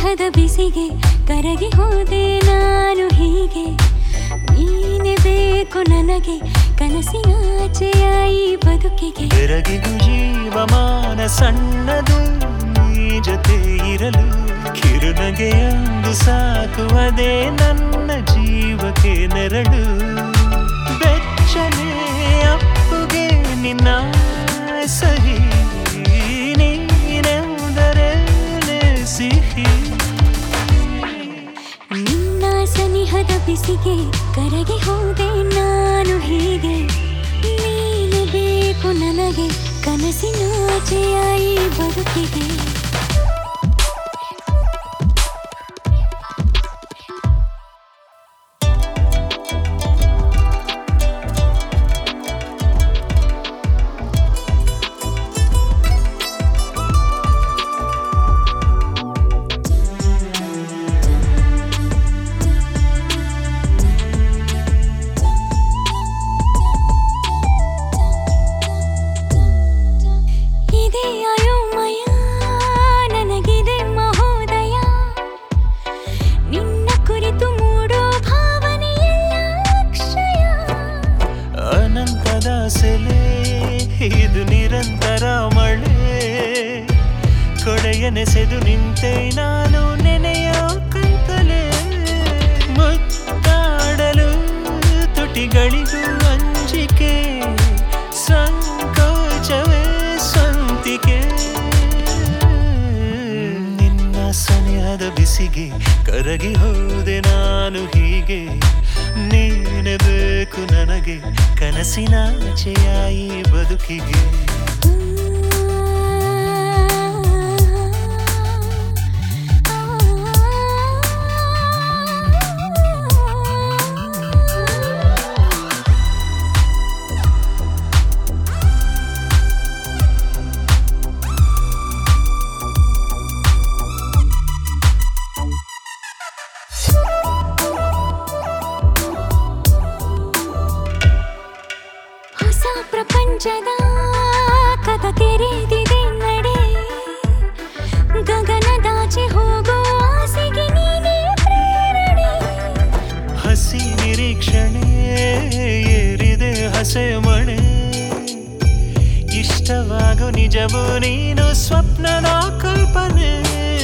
ಸನಿಹದ ಬಿಸಿಗೆ ಕರಗಿ ಹೋದೆ ನಾನು ಹೀಗೆ ನೀನೆ ಬೇಕು ನನಗೆ ಕನಸಿನಾಚೆಯ ಈ ಬದುಕಿಗೆ ಬೆರಗಿಗೂ ಜೀವಮಾನ ಸಣ್ಣದು ನೀ ಜೊತೆ ಇರಲು ಕಿರುನಗೆಯೊಂದು ಸಾಕು ಅದೇ ನನ್ನ ಜೀವಕ್ಕೆ ನೆರಳು ಬೆಚ್ಚನೆ ಅಪ್ಪುಗೆ ನಿನ್ನ ಸಹಿ ನೀನೆಂದರೆ ಸಿಹಿ ನಿನ್ನ ಸನಿಹದ ಬಿಸಿಗೆ ಕರಗಿ ಹೋದೆ ನಾನು ಹೀಗೆ ನೀನೆ ಬೇಕು ನನಗೆ ಕನಸಿನಾಚೆಯ ಈ ಬದುಕಿಗೆ ಇದೇ ಅಯೋಮಯ ನನಗಿದೆ ಮಹೋದಯ ನಿನ್ನ ಕುರಿತು ಮೂಡೋ ಭಾವನೆಯೆಲ್ಲ ಅಕ್ಷಯ ಅನಂತದ ಸೆಲೆ ಇದು ನಿರಂತರ ಮಳೆ ಕೊಡೆಯನೆಸೆದು ನಿಂತೆ ನಾನು ನೆನೆಯೋ ಕಂತಲೆ ಮುತ್ತಾಡಲು ತುಟಿಗಳಿಗೂ ಅಂಜಿಕೆ ಸಂಕೋಚವೇ ಸ್ವಂತಿಕೆ ನಿನ್ನ ಸನಿಹದ ಬಿಸಿಗೆ ಕರಗಿ ಹೋದೆ ನಾನು ಹೀಗೆ ನೀನೆ ಬೇಕು ನನಗೆ ಕನಸಿನಾಚೆಯ ಈ ಬದುಕಿಗೆ ಹೊಸ ಪ್ರಪಂಚದ ಕದ ತೆರೆದಿದೆ ನಡೆ ಗಗನದಾಚೆ ಹೋಗೋ ಆಸೆಗೆ ನೀನೇ ಪ್ರೇರಣೆ ಹಸಿ ನಿರೀಕ್ಷಣೆ ಏರಿದೆ ಹಸೆ ಮಣೆ ಇಷ್ಟವಾಗು ನಿಜವು ನೀನು ಸ್ವಪ್ನದ ಕಲ್ಪನೆ